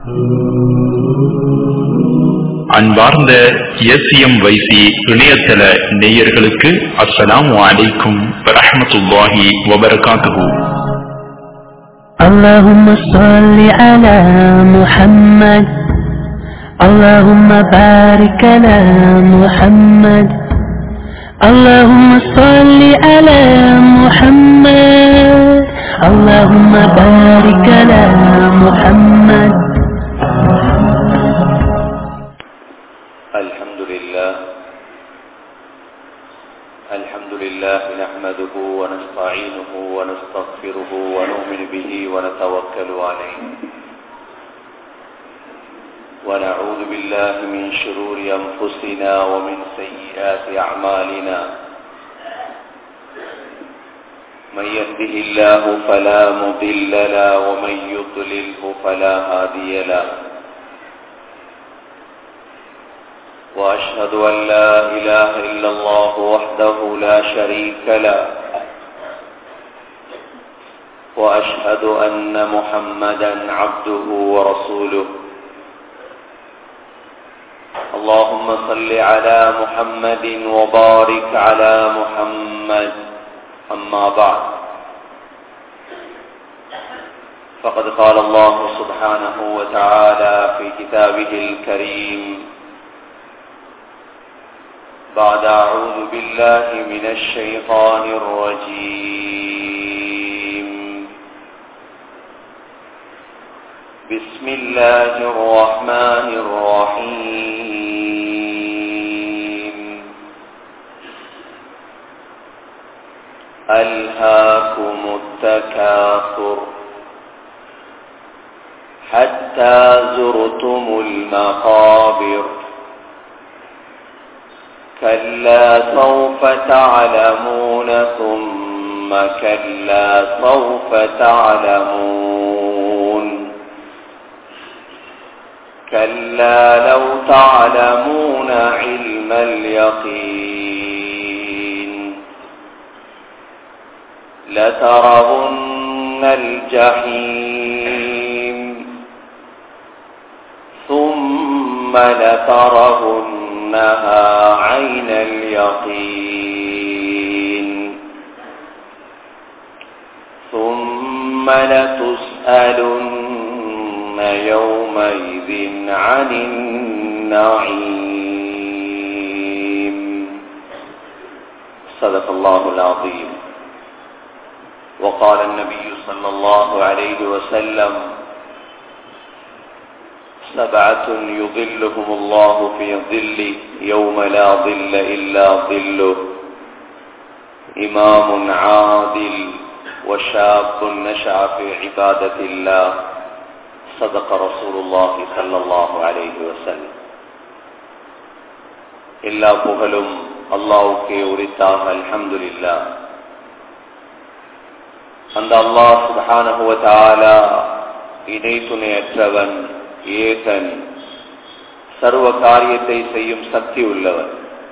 அன்பார்ந்த எஸ்எம் வைசி இணையதள நேயர்களுக்கு அஸ்ஸலாமு அலைக்கும் வரஹ்மத்துல்லாஹி வபரகாத்துஹு اللهم صل على محمد اللهم بارك على محمد اللهم صل على محمد اللهم بارك على محمد الحمد لله الحمد لله نحمده ونستعينه ونستغفره ونؤمن به ونتوكل عليه ونعوذ بالله من شرور أنفسنا ومن سيئات أعمالنا من يهده الله فلا مضل له ومن يضلله فلا هادي له وأشهد أن لا إله إلا الله وحده لا شريك له وأشهد أن محمدا عبده ورسوله اللهم صل على محمد وبارك على محمد أما بعد فقد قال الله سبحانه وتعالى في كتابه الكريم بعد أعوذ بالله من الشيطان الرجيم بسم الله الرحمن الرحيم ألهاكم التكاثر حتى زرتم المقابر كلا سوف تعلمون ثم كلا سوف تعلمون كلا لو تعلمون علم اليقين لترون الجحيم ثم لترهنها عين اليقين ثم لتسألن يومئذ عن النعيم صدق الله العظيم وقال النبي صلى الله عليه وسلم سبعة يظلهم الله في ظله يوم لا ظل إلا ظله إمام عادل وشاب نشأ في عبادة الله صدق رسول الله صلى الله عليه وسلم எல்லா புகழும் அல்லாவுக்கே உரித்தாக அல்ஹம்துலில்லா அந்த அல்லாஹ் சுப்ஹானஹு வ தஆலா இணை துணையற்றவன் ஏகன் சர்வ காரியத்தை செய்யும் சக்தி உள்ளவன்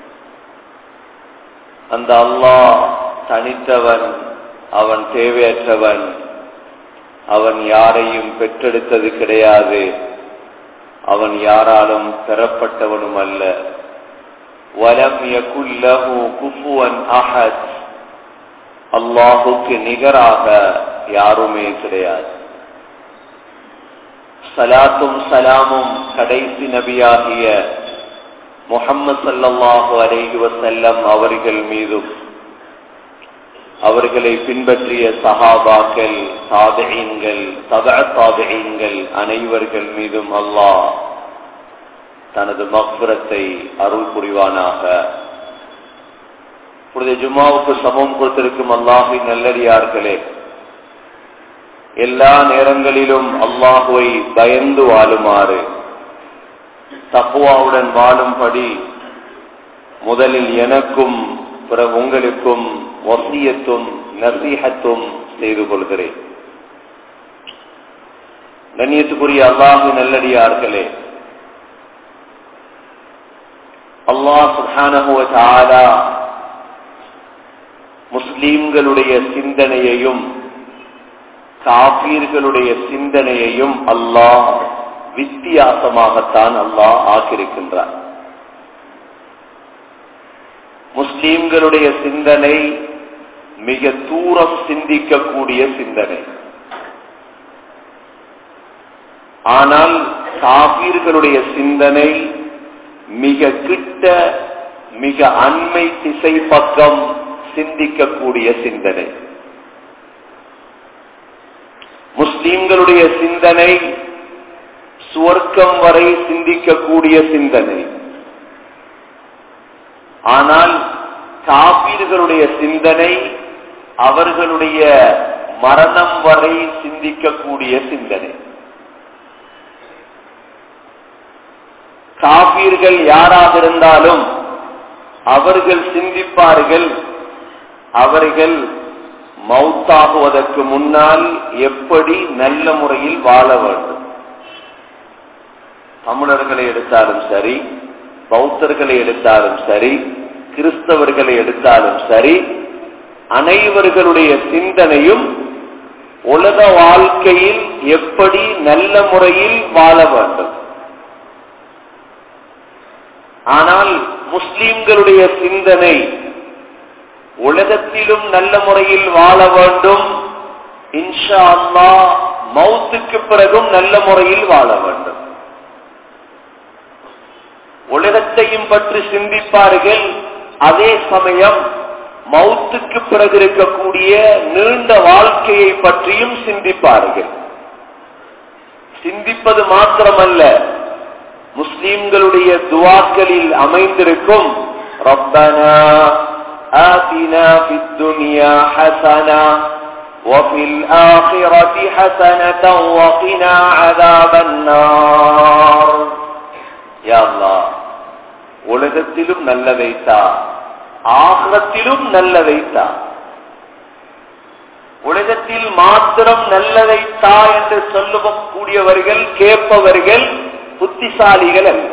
அந்த அல்லாஹ் தனித்தவன் அவன் தேவையற்றவன் அவன் யாரையும் பெற்றெடுத்தது கிடையாது அவன் யாராலும் பெறப்பட்டவனும் அல்ல வலம் யகுல்லஹு குஃபுவன் அஹத் அல்லாஹுக்கு நிகராக யாருமே கிடையாது சலாத்தும் சலாமும் கடைசி நபியாகிய முகம்மது சல்லல்லாஹு அலைஹி வசல்லம் அவர்கள் மீதும் அவர்களை பின்பற்றிய சஹாபாக்கள் சாதகீன்கள் தப சாதகீன்கள் அனைவர்கள் மீதும் அல்லாஹ் தனது மக்புரத்தை அருள் புரிவானாக புனித ஜும்மாவுக்கு சமம் கொடுத்திருக்கும் அல்லாஹின் நல்லடியார்களே எல்லா நேரங்களிலும் அல்லாஹுவை பயந்து வாழுமாறு தப்புவாவுடன் வாழும்படி முதலில் எனக்கும் பிற உங்களுக்கும் வசியத்தும் நசீகத்தும் செய்து கொள்கிறேன் கண்ணியத்துக்குரிய அல்லாஹு நல்லடியார்களே அல்லாஹ் சுஹானஹுவ தாலா முஸ்லீம்களுடைய சிந்தனையையும் காபீர்களுடைய சிந்தனையையும் அல்லாஹ் வித்தியாசமாகத்தான் அல்லாஹ் ஆக்கியிருக்கின்றார் முஸ்லீம்களுடைய சிந்தனை மிக தூரம் சிந்திக்கக்கூடிய சிந்தனை ஆனால் காபீர்களுடைய சிந்தனை மிக கிட்ட மிக அண்மை திசை பக்கம் சிந்திக்கக்கூடிய சிந்தனை முஸ்லீம்களுடைய சிந்தனை சுவர்க்கம் வரை சிந்திக்கக்கூடிய சிந்தனை ஆனால் காப்பீர்களுடைய சிந்தனை அவர்களுடைய மரணம் வரை சிந்திக்கக்கூடிய சிந்தனை காபீர்கள் யாராக இருந்தாலும் அவர்கள் சிந்திப்பார்கள் அவர்கள் மௌத்தாகுவதற்கு முன்னால் எப்படி நல்ல முறையில் வாழ வேண்டும் தமிழர்களை எடுத்தாலும் சரி பௌத்தர்களை எடுத்தாலும் சரி கிறிஸ்தவர்களை எடுத்தாலும் சரி அனைவர்களுடைய சிந்தனையும் உலக வாழ்க்கையில் எப்படி நல்ல முறையில் வாழ வேண்டும் ஆனால் முஸ்லிம்களுடைய சிந்தனை உலகத்திலும் நல்ல முறையில் வாழ வேண்டும் இன்ஷா அல்லா மௌத்துக்கு பிறகும் நல்ல முறையில் வாழ வேண்டும் உலகத்தையும் பற்றி சிந்திப்பார்கள் அதே சமயம் மௌத்துக்கு பிறகு இருக்கக்கூடிய நீண்ட வாழ்க்கையை பற்றியும் சிந்திப்பார்கள் சிந்திப்பது மாத்திரமல்ல முஸ்லிம்களுடைய துவாக்களில் அமைந்திருக்கும் ரப்பனா آتنا في الدنيا حسنة وفي الآخرة حسنة وقنا عذاب النار يا الله உலகத்திலும் நல்லதைத்தா ஆகத்திலும் நல்லதைத்தா உலகத்தில் மாத்திரம் நல்லதைத்தா என்று சொல்லக்கூடியவர்கள் கேட்பவர்கள் புத்திசாலிகள் அல்ல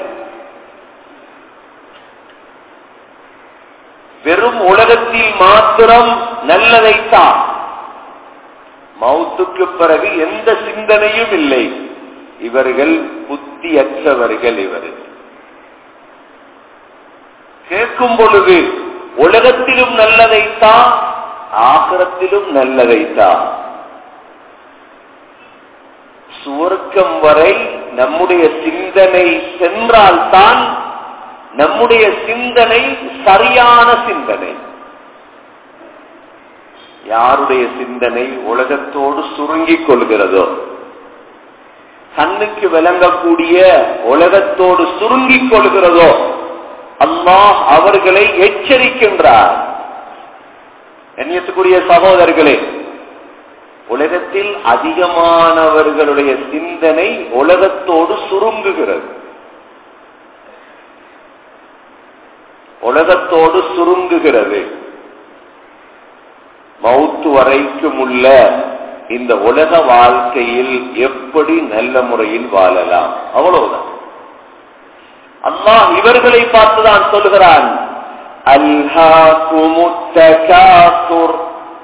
வெறும் உலகத்தில் மாத்திரம் நல்லதைத்தான் மௌத்துக்கு பிறகு எந்த சிந்தனையும் இல்லை இவர்கள் புத்தியற்றவர்கள் இவர்கள் கேட்கும் பொழுது உலகத்திலும் நல்லதைத்தான் ஆகரத்திலும் நல்லதைத்தான் சுவர்க்கம் வரை நம்முடைய சிந்தனை சென்றால்தான் நம்முடைய சிந்தனை சரியான சிந்தனை யாருடைய சிந்தனை உலகத்தோடு சுருங்கிக் கொள்கிறதோ கண்ணுக்கு விளங்கக்கூடிய உலகத்தோடு சுருங்கிக் கொள்கிறதோ அல்லாஹ் அவர்களை எச்சரிக்கின்றார் எண்ணியத்துக்குரிய சகோதரர்களே உலகத்தில் அதிகமானவர்களுடைய சிந்தனை உலகத்தோடு சுருங்குகிறது உலகத்தோடு சுருங்குகிறது மௌத்து வரைக்கும் உள்ள இந்த உலக வாழ்க்கையில் எப்படி நல்ல முறையில் வாழலாம் அவ்வளவுதான் அல்லாஹ் இவர்களை பார்த்துதான் சொல்கிறான் அல்ஹாக்குமுத்தகாசுர்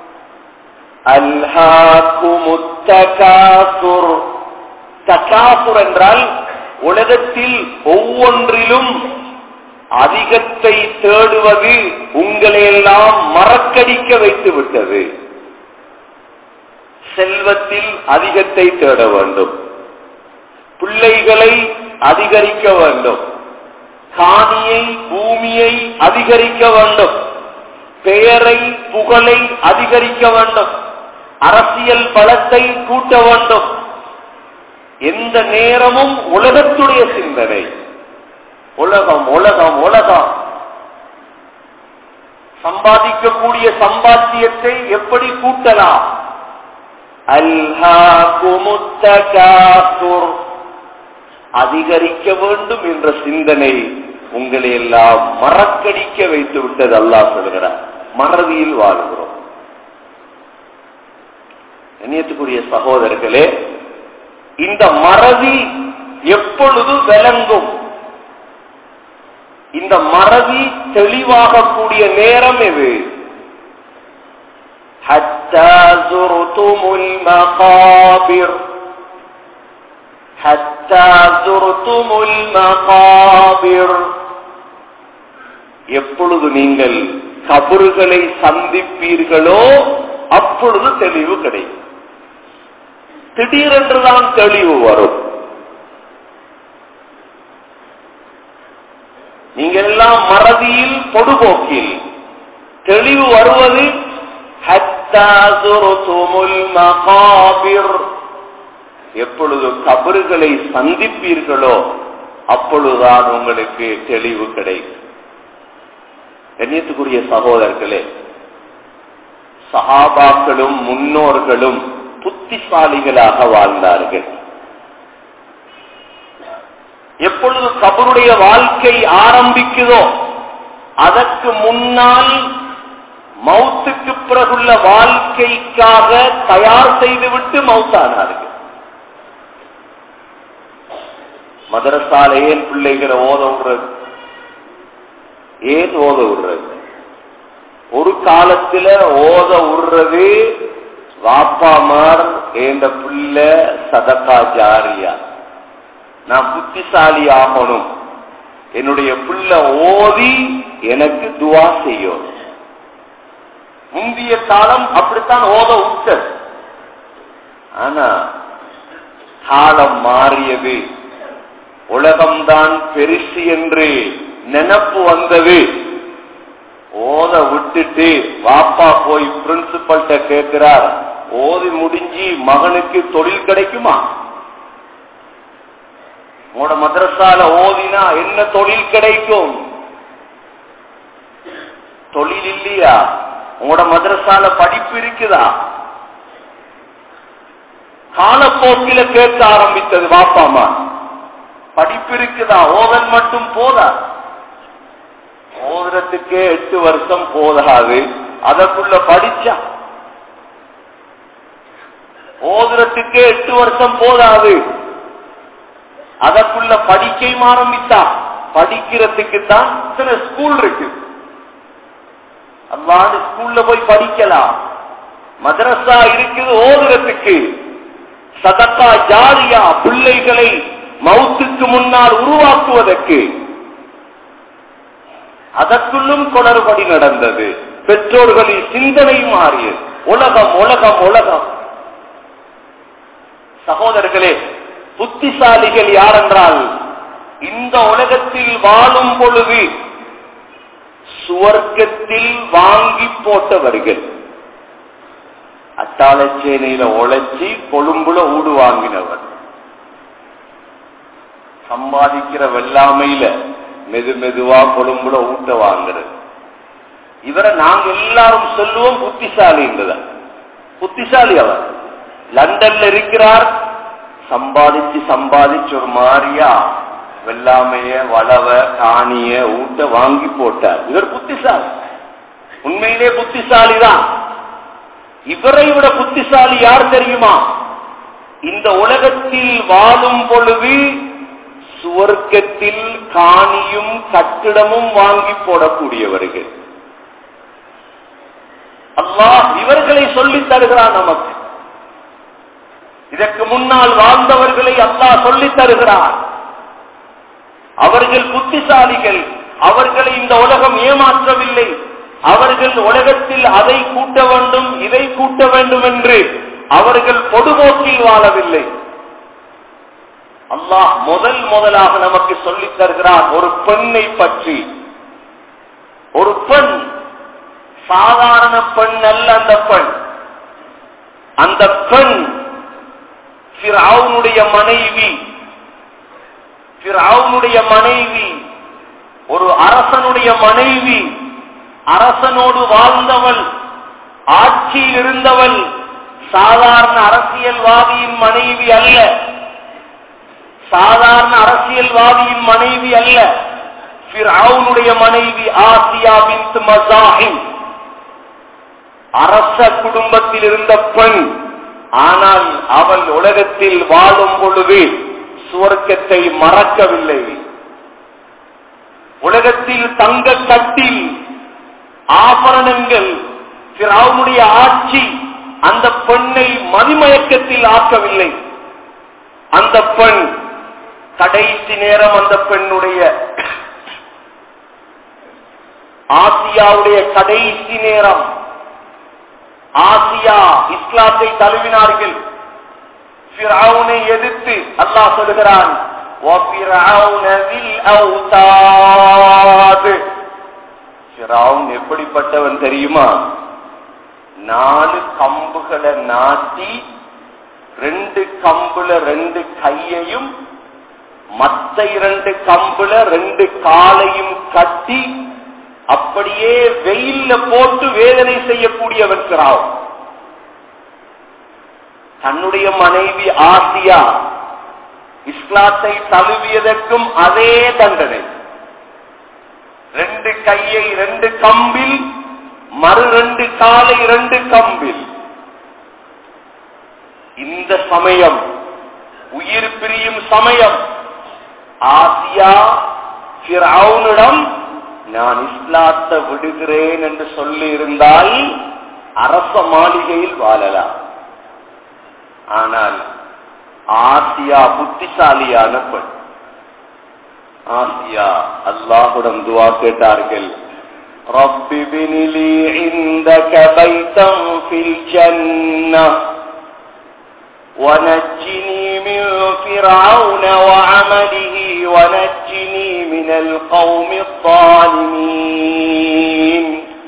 அல்ஹாக்குமுத்தகாசுர் தகாசுர் என்றால் உலகத்தில் ஒவ்வொன்றிலும் அதிகத்தை தேடுவது உங்களை எல்லாம் மறக்கடிக்க வைத்து விட்டது செல்வத்தில் அதிகத்தை தேட வேண்டும் பிள்ளைகளை அதிகரிக்க வேண்டும் காணியை பூமியை அதிகரிக்க வேண்டும் பெயரை புகழை அதிகரிக்க வேண்டும் அரசியல் பலத்தை கூட்ட வேண்டும் எந்த நேரமும் உலகத்துடைய சிந்தனை உலகம் உலகம் உலகம் சம்பாதிக்கக்கூடிய சம்பாத்தியத்தை எப்படி கூட்டலாம் அல்ஹாகுமுத்தகாசுர் அதிகரிக்க வேண்டும் என்ற சிந்தனை உங்களை எல்லாம் மறக்கடிக்க வைத்து விட்டது அல்லாஹ் சொல்கிறார் மறதியில் வாழ்கிறோம் எண்ணியத்துக்குரிய சகோதரர்களே இந்த மறதி எப்பொழுது விளங்கும் இந்த மறதி தெளிவாகக்கூடிய நேரம் எது حتى زرتم المقابر حتى حتى زرتم المقابر எப்பொழுது நீங்கள் கபறுகளை சந்திப்பீர்களோ அப்பொழுது தெளிவு கிடைக்கும் திடீரென்றுதான் தெளிவு வரும் நீங்கள் எல்லாம் மறதியில் பொடுபோக்கில் தெளிவு வருவது حتى زرتم المقابر எப்பொழுது கபறுகளை சந்திப்பீர்களோ அப்பொழுதுதான் உங்களுக்கு தெளிவு கிடைக்கும் கண்ணியத்துக்குரிய சகோதரர்களே சஹாபாக்களும் முன்னோர்களும் புத்திசாலிகளாக வாழ்ந்தார்கள் எப்பொழுது கபருடைய வாழ்க்கை ஆரம்பிக்குதோ அதற்கு முன்னால் மௌத்துக்கு பிறகுள்ள வாழ்க்கைக்காக தயார் செய்துவிட்டு மௌத்தானார்கள் மதரசால ஏன் பிள்ளைகளை ஓத விடுறது ஏன் ஓத விடுறது ஒரு காலத்துல ஓத விடுறது வாப்பாமார் ஏந்த பிள்ளை சதக்கா ஜாரியா நான் புத்திசாலி ஆகணும் என்னுடைய பிள்ளை ஓதி எனக்கு துவா செய்யும் முந்தைய காலம் அப்படித்தான் ஓத விட்டது ஆனா காலம் மாறியது உலகம்தான் பெருசு என்று நினப்பு வந்தது ஓத விட்டுட்டு வாப்பா போய் பிரின்சிபல்கிட்ட கேட்கிறார் ஓதி முடிஞ்சு மகனுக்கு தொழில் கிடைக்குமா உங்களோட மதரசால ஓதினா என்ன தொழில் கிடைக்கும் தொழில் இல்லையா உங்களோட மதரசால படிப்பு இருக்குதா காலப்போக்கில கேட்க ஆரம்பித்தது வாப்பாமா படிப்பு இருக்குதா ஓதல் மட்டும் போதா ஓதுறதுக்கே எட்டு வருஷம் போதாது அதற்குள்ள படிச்சா ஓதுறதுக்கே எட்டு வருஷம் போதாது அதற்குள்ள படிக்கையும் ஆரம்பித்தா படிக்கிறதுக்கு தான் சில ஸ்கூல் இருக்கு அல்லாண்டு ஸ்கூல்ல போய் படிக்கலாம் மதரசா இருக்குது ஓதுறதுக்கு சதக்கா ஜாரியா பிள்ளைகளை மவுத்துக்கு முன்னால் உருவாக்குவதற்கு அதற்குள்ளும் குளறுபடி நடந்தது பெற்றோர்களின் சிந்தனை மாறியது உலகம் உலகம் உலகம் சகோதரர்களே புத்திசாலிகள் யாரென்றால் இந்த உலகத்தில் வாழும் பொழுது சுவர்க்கத்தில் வாங்கி போட்டவர்கள் அட்டாளச்சேனையில உழைச்சி கொழும்புல ஊடு வாங்கினவர் சம்பாதிக்கிற வெள்ளாமையில மெது மெதுவா கொழும்புல ஊட்ட வாங்குறது இவரை நாங்க எல்லாரும் சொல்லுவோம் புத்திசாலி என்றுதான் புத்திசாலி அவர் லண்டன்ல இருக்கிறார் சம்பாதிச்சு சம்பாதிச்சு ஒரு மாதிரியா வெள்ளாமைய வளவ காணிய ஊட்ட வாங்கி போட்டார் இவர் புத்திசாலி உண்மையிலே புத்திசாலி தான் இவரை விட புத்திசாலி யார் தெரியுமா இந்த உலகத்தில் வாழும் பொழுது சுவர்க்கத்தில் காணியும் கட்டிடமும் வாங்கி போடக்கூடியவர்கள் அல்லாஹ் இவர்களை சொல்லித் தருகிறான் நமக்கு இதற்கு முன்னால் வாழ்ந்தவர்களை அல்லாஹ் சொல்லித் தருகிறார் அவர்கள் புத்திசாலிகள் அவர்களை இந்த உலகம் ஏமாற்றவில்லை அவர்கள் உலகத்தில் அதை கூட்ட வேண்டும் இதை கூட்ட வேண்டும் என்று அவர்கள் பொதுபோக்கில் வாழவில்லை அல்லாஹ் முதல் முதலாக நமக்கு சொல்லித் தருகிறார் ஒரு பெண்ணை பற்றி ஒரு பெண் சாதாரண பெண் அல்ல அந்த பெண் அந்த பெண் ஃபிரௌனுடைய மனைவி ஃபிரௌனுடைய மனைவி ஒரு அரசனுடைய மனைவி அரசனோடு வாழ்ந்தவள் ஆட்சியில் இருந்தவள் சாதாரண அரசியல்வாதியின் மனைவி அல்ல சாதாரண அரசியல்வாதியின் மனைவி அல்ல ஃபிரௌனுடைய மனைவி ஆசியா பின்த் மசாஹிம் அரச குடும்பத்தில் இருந்த பெண் ஆனால் அவள் உலகத்தில் வாழும் பொழுது சுவர்க்கத்தை மறக்கவில்லை உலகத்தில் தங்க கட்டில் ஆபரணங்கள் பிறவுடைய ஆட்சி அந்த பெண்ணை மதிமயக்கத்தில் ஆக்கவில்லை அந்த பெண் கடைசி நேரம் அந்த பெண்ணுடைய ஆசியாவுடைய கடைசி நேரம் ஆசியா இஸ்லாத்தை தழுவினார்கள் ஃபிரௌனை எதிர்த்து அல்லாஹ் சொல்கிறான் وَفِرْعَوْنَ ذِي الْأَوْتَادِ ஃபிரௌன் எப்படிப்பட்டவன் தெரியுமா நாலு கம்புகளை நாட்டி ரெண்டு கம்புல ரெண்டு கையையும் மத்த இரண்டு கம்புல ரெண்டு காலையும் கட்டி அப்படியே வெயில்ல போட்டு வேதனை செய்யக்கூடியவன் ஃபிரௌன் தன்னுடைய மனைவி ஆசியா இஸ்லாத்தை தழுவியதற்கும் அதே தண்டனை ரெண்டு கையை ரெண்டு கம்பில் மறு ரெண்டு காலை ரெண்டு கம்பில் இந்த சமயம் உயிர் பிரியும் சமயம் ஆசியா ஃபிரௌனிடம் நான் இஸ்லாத்தை விடுகிறேன் என்று சொல்லி இருந்தால் அரச மாளிகையில் வாழலாம் ஆனால் ஆசியா புத்திசாலியான பெண் ஆசியா அல்லாஹுடன் துவா கேட்டார்கள் رب ابن لي عندك بيتا في الجنة ونجني من فرعون وعمله ونجني من القوم الظالمين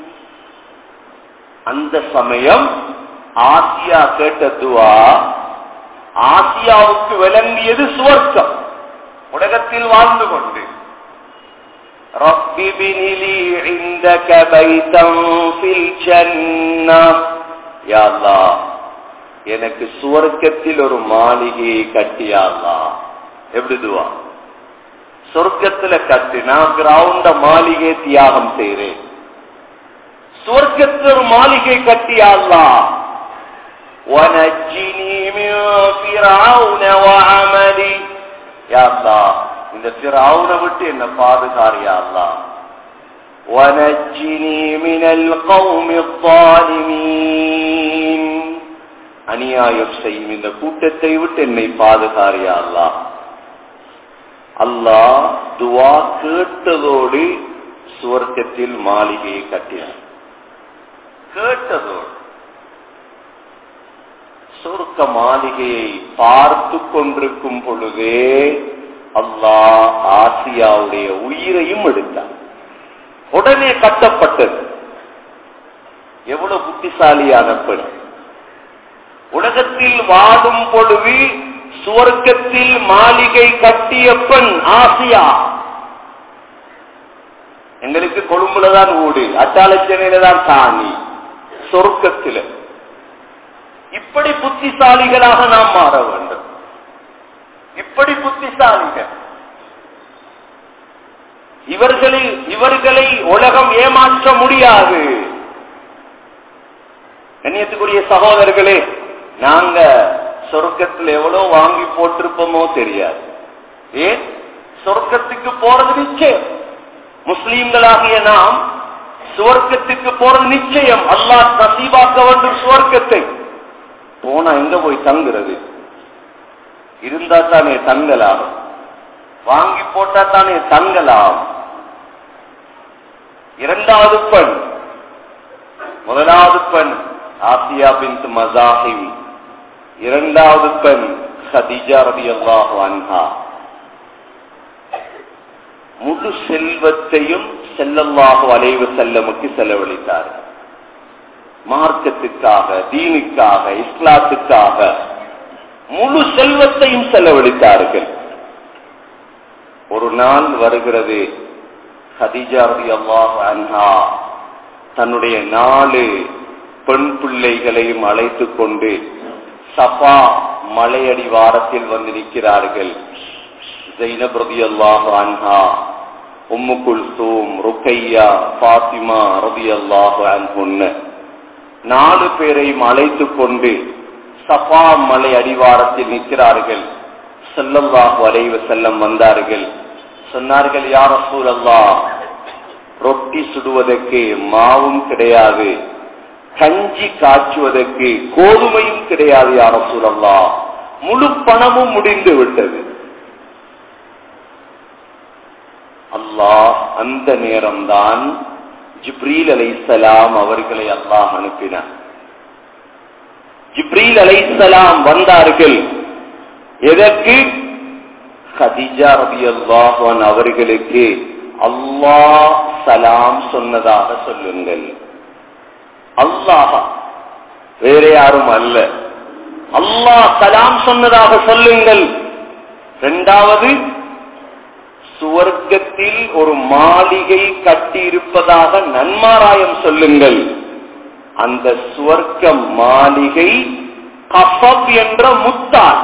அந்த சமயம் ஆசியா கேட்ட துவா ஆசியாவுக்கு விளங்கியது சுவர்க்கம் உலகத்தில் வாழ்ந்து கொண்டு رب ابن لي عندك بيتا في الجنة يا الله எனக்கு சுவர்க்கத்தில் ஒரு மாளிகையை கட்டியாளா எப்படி துவா சொர்க்கத்துல கட்டி நான் கிரவுண்ட மாளிகை தியாகம் செய்றேன் சுவர்க்கத்தில் ஒரு மாளிகை கட்டியாளா ونجني من فرعون وعملي يا الله இந்த ஃபிரௌனை விட்டு என்ன பாதுகாரியா அல்லாஹ் ونجني من القوم الظالمين அநியாயம் செய்யும் இந்த கூட்டத்தை விட்டு என்னை பாதுகாரியா அல்லாஹ் அல்லாஹ் துவா கேட்டதோடு சுவர்க்கத்தில் மாளிகையை கட்டினார் கேட்டதோடு சொர்க்க மாளிகையை பார்த்து கொண்டிருக்கும் பொழுதே அல்லாஹ் ஆசியாவுடைய உயிரையும் எடுத்தார் உடனே கட்டப்பட்டது எவ்வளவு புத்திசாலியான பெண் உலகத்தில் வாடும் பொழுது சுவர்க்கத்தில் மாளிகை கட்டிய பெண் ஆசியா எங்களுக்கு கொழும்புல தான் ஊடு அட்டாளச்சனையில தான் சாணி சொர்க்கத்தில இப்படி புத்திசாலிகளாக நாம் மாற வேண்டும் இப்படி புத்திசாலிகள் இவர்களை இவர்களை உலகம் ஏமாற்ற முடியாது கண்ணியத்துக்குரிய சகோதரர்களே நாங்க சொர்க்கத்தில் எவ்வளவு வாங்கி போட்டிருப்போமோ தெரியாது ஏன் சொர்க்கத்துக்கு போறது நிச்சயம் முஸ்லீம்களாகிய நாம் சுவர்க்கத்துக்கு போறது நிச்சயம் அல்லாஹ் நசீபாக்க வேண்டும் சுவர்க்கத்தை போனா எங்க போய் தங்குறது இருந்தா தானே தங்கலாம் வாங்கி போட்டா தானே தங்கலாம் இரண்டாவது பெண் முதலாவது பெண் ஆசியா பின் மசாஹிம் இரண்டாவது பெண் ஹதிஜா ரபி அல்லாஹு அன்ஹா முழு செல்வத்தையும் செல்லல்லாஹு அலைவு செல்லமுக்கு செலவழித்தார் மார்க்கத்துக்காக தீனுக்காக இஸ்லாத்துக்காக முழு செல்வத்தையும் செலவழித்தார்கள் ஒரு நாள் வருகிறது ஹதிஜா ரபி அல்லாஹு அன்ஹா தன்னுடைய நாலு பெண் பிள்ளைகளையும் அழைத்துக் கொண்டு சஃபா மலையடி வாரத்தில் வந்து நிற்கிறார்கள் ஜைனப் ரபி அல்லாஹு அன்ஹா உம்மு குல்சூம் ருக்கையா பாத்திமா ரபி அல்லாஹு அன்ஹுன்னு நாலு பேரையும் அழைத்துக் கொண்டு சஃபா மலை அடிவாரத்தில் நிற்கிறார்கள் செல்லல்லாஹு அலைவ செல்லம் வந்தார்கள் சொன்னார்கள் யார் அசூர் ரொட்டி சுடுவதற்கு மாவும் கிடையாது கஞ்சி காய்ச்சுவதற்கு கோதுமையும் கிடையாது யார் அசூர் முழு பணமும் முடிந்து விட்டது அல்லாஹ் அந்த நேரம்தான் ஜிப்ரீல் அலைசலாம் அவர்களை அல்லாஹ் அனுப்பினார் ஜிப்ரீல் அலைசலாம் வந்தார்கள் எதற்கு கதிஜா ரபி அல்லாஹான் அவர்களுக்கு அல்லாஹ் சலாம் சொன்னதாக சொல்லுங்கள் அல்லாஹ் வேற யாரும் அல்ல அல்லாஹ் சலாம் சொன்னதாக சொல்லுங்கள் இரண்டாவது சுவர்க்கத்தில் ஒரு மாளிகை கட்டியிருப்பதாக நன்மாராயம் சொல்லுங்கள் அந்த சுவர்க்க மாளிகை கஃபப் என்ற முத்தால்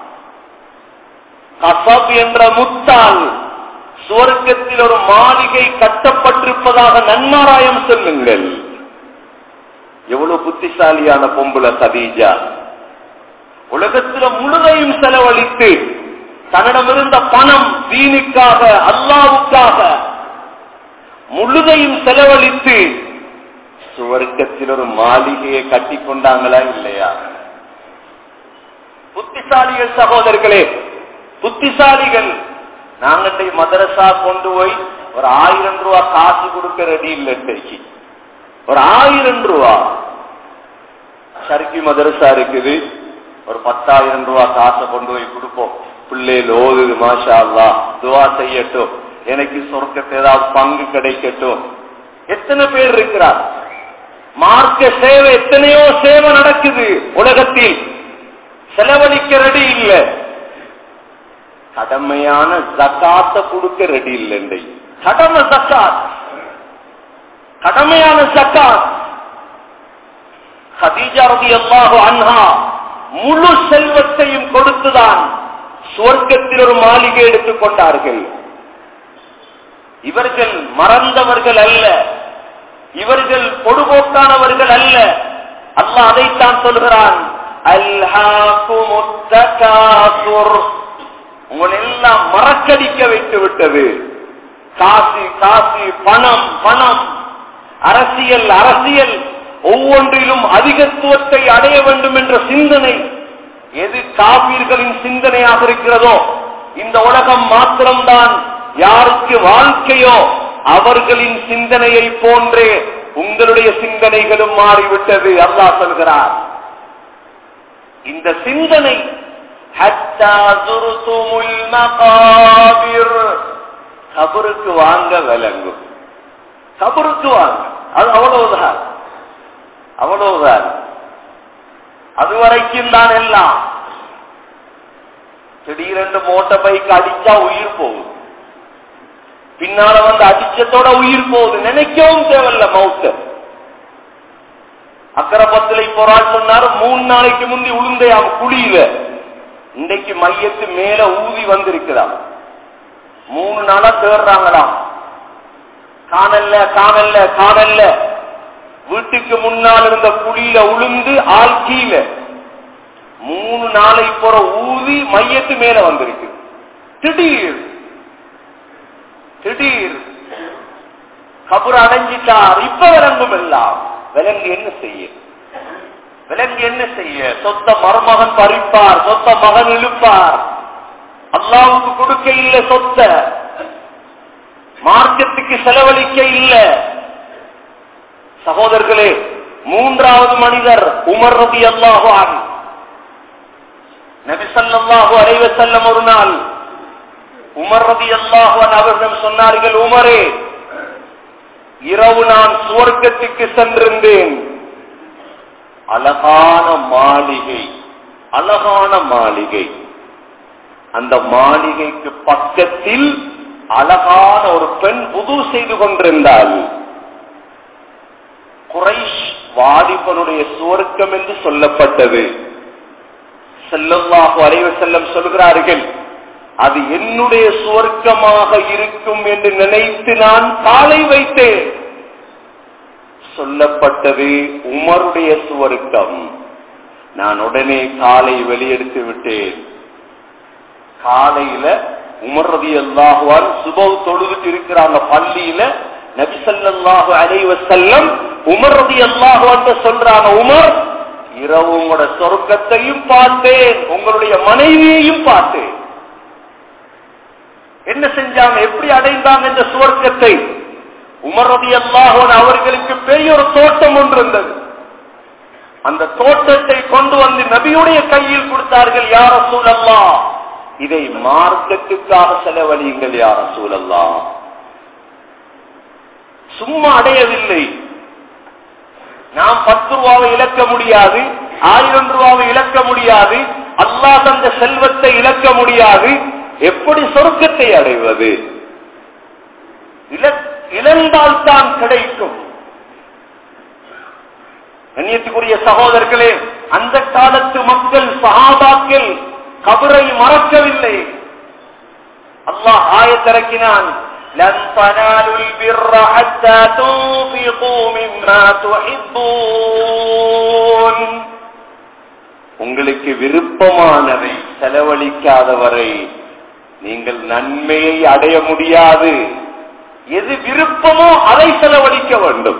கஃபப் என்ற முத்தால் சுவர்க்கத்தில் ஒரு மாளிகை கட்டப்பட்டிருப்பதாக நன்மாராயம் சொல்லுங்கள் எவ்வளவு புத்திசாலியான பொம்புல கதீஜா உலகத்துல முழுதையும் செலவழித்து தன்னிடமிருந்த பணம் தீனுக்காக அல்லாவுக்காக முழுதையும் செலவழித்து சுவர்க்கத்தில் ஒரு மாளிகையை கட்டி கொண்டாங்களா இல்லையா புத்திசாலிகள் சகோதரர்களே புத்திசாலிகள் நாங்கள் மதரசா கொண்டு போய் ஒரு ஆயிரம் ரூபா காசு கொடுக்க ரெடி இல்லை இன்றைக்கு ஒரு ஆயிரம் ரூபா சர்க்கி மதரசா இருக்குது ஒரு பத்தாயிரம் ரூபா காசை கொண்டு போய் கொடுப்போம் பிள்ளைகள் ஓதுது மாஷா அல்லா துவா செய்யட்டும் எனக்கு சொர்க்கத்தை ஏதாவது பங்கு கிடைக்கட்டும் எத்தனை பேர் இருக்கிறார் மார்க்க சேவை எத்தனையோ சேவை நடக்குது உலகத்தில் செலவழிக்க ரெடி இல்ல கடமையான ஜக்காத்த கொடுக்க ரெடி இல்லை கடமை ஜக்காத் கடமையான ஜக்காத் ஹதீஜா ரதி அல்லாஹு அன்ஹா முழு செல்வத்தையும் கொடுத்துதான் சுவர்க்கத்தில் ஒரு மாளிகை எடுத்துக் கொண்டார்கள் இவர்கள் மறந்தவர்கள் அல்ல இவர்கள் பொடுபோக்கானவர்கள் அல்ல அல்லாஹ் அதைத்தான் சொல்கிறான் உங்களை எல்லாம் மறக்கடிக்க வைத்து விட்டது காசு காசு பணம் பணம் அரசியல் அரசியல் ஒவ்வொன்றிலும் அதிகத்துவத்தை அடைய வேண்டும் என்ற சிந்தனை எது காபீர்களின் சிந்தனையாக இருக்கிறதோ இந்த உலகம் மாத்திரம்தான் யாருக்கு வாழ்க்கையோ அவர்களின் சிந்தனையை போன்றே உங்களுடைய சிந்தனைகளும் மாறிவிட்டது அல்லாஹ் சொல்கிறார் இந்த சிந்தனை கபருக்கு வாங்க விளங்கும் கபருக்கு வாங்க அது அவ்வளவுதான் அவ்வளவுதான் அதுவரைக்கும் தான் எல்லாம் திடீரென்று மோட்டார் பைக் அடிச்சா உயிர் போகுது பின்னால வந்து அடிச்சத்தோட உயிர் போகுது நினைக்கவும் தேவையில்ல மவுத்த அக்கரப்பத்திலை போராள் சொன்னாரு மூணு நாளைக்கு முந்தி உளுந்தையாம் குழியில இன்றைக்கு மையத்து மேல ஊதி வந்திருக்கிறான் மூணு நாளா தேடுறாங்களாம் காணல்ல காணல்ல காணல்ல வீட்டுக்கு முன்னால் இருந்த குழியில உளுந்து ஆள் கீழே மூணு நாளை போற ஊதி மையத்து மேல வந்திருக்கு திடீர் திடீர் கபுர் அடைஞ்சிட்டார் இப்ப விளங்கும் எல்லாம் விலங்கு என்ன செய்ய விலங்கு என்ன செய்ய சொத்த மருமகன் பறிப்பார் சொத்த மகன் இழுப்பார் அல்லாவுக்கு கொடுக்க இல்லை சொத்த மார்க்கத்துக்கு செலவழிக்க இல்லை சகோதரர்களே மூன்றாவது மனிதர் உமர் ரபி அல்லாஹான் நபிசல்லாஹு அலைவ செல்லம் ஒரு நாள் உமர் ரபி அல்லாஹான் அவர்களிடம் சொன்னார்கள் உமரே இரவு நான் சுவர்க்கத்துக்கு சென்றிருந்தேன் அழகான மாளிகை அழகான மாளிகை அந்த மாளிகைக்கு பக்கத்தில் அழகான ஒரு பெண் புது செய்து கொண்டிருந்தாள் குறைஷ் வாலிபனுடைய சுவர்க்கம் என்று சொல்லப்பட்டது செல்லல்லாஹு அலைவ செல்லம் சொல்கிறார்கள் அது என்னுடைய சுவர்க்கமாக இருக்கும் என்று நினைத்து நான் காலை வைத்தேன் சொல்லப்பட்டது உமருடைய சுவர்க்கம் நான் உடனே காலை வெளியெடுத்து விட்டேன் காலையில உமர் ரதி அல்லாஹுவான் சுபவ் தொழுதுட்டு இருக்கிறாங்க பள்ளியில நபிசல்லாஹு அலைவ செல்லம் உமர் ரதி அல்லாஹுவான் சொல்றாங்க உமர் இரவு உங்களோட சொர்க்கத்தையும் பார்த்தேன் உங்களுடைய மனைவியையும் பார்த்தேன் என்ன செஞ்சாங்க எப்படி அடைந்தாங்க இந்த சுவர்க்கத்தை உமர் ரதி அவர்களுக்கு பெரிய ஒரு தோட்டம் ஒன்று இருந்தது அந்த தோட்டத்தை கொண்டு வந்து நபியுடைய கையில் கொடுத்தார்கள் யார சூழல்லா இதை மார்க்கத்துக்காக செலவழியுங்கள் யார சூழல்லா சும்மா அடையவில்லை நாம் பத்து ரூபாவை இழக்க முடியாது ஆயிரம் ரூபாவை இழக்க முடியாது அல்லாஹ் தந்த செல்வத்தை இழக்க முடியாது எப்படி சொர்க்கத்தை அடைவது இழ- இழந்தால்தான் கிடைக்கும் கண்ணியத்துக்குரிய சகோதரர்களே அந்த காலத்து மக்கள் சஹாபாக்கள் கபரை மறக்கவில்லை அல்லாஹ் ஆயத்திறக்கினான் لن تنالوا البر حتى تنفقوا مما تحبون உங்களுக்கு விருப்பமானதை செலவழிக்காதவரை நீங்கள் நன்மையை அடைய முடியாது எது விருப்பமோ அதை செலவழிக்க வேண்டும்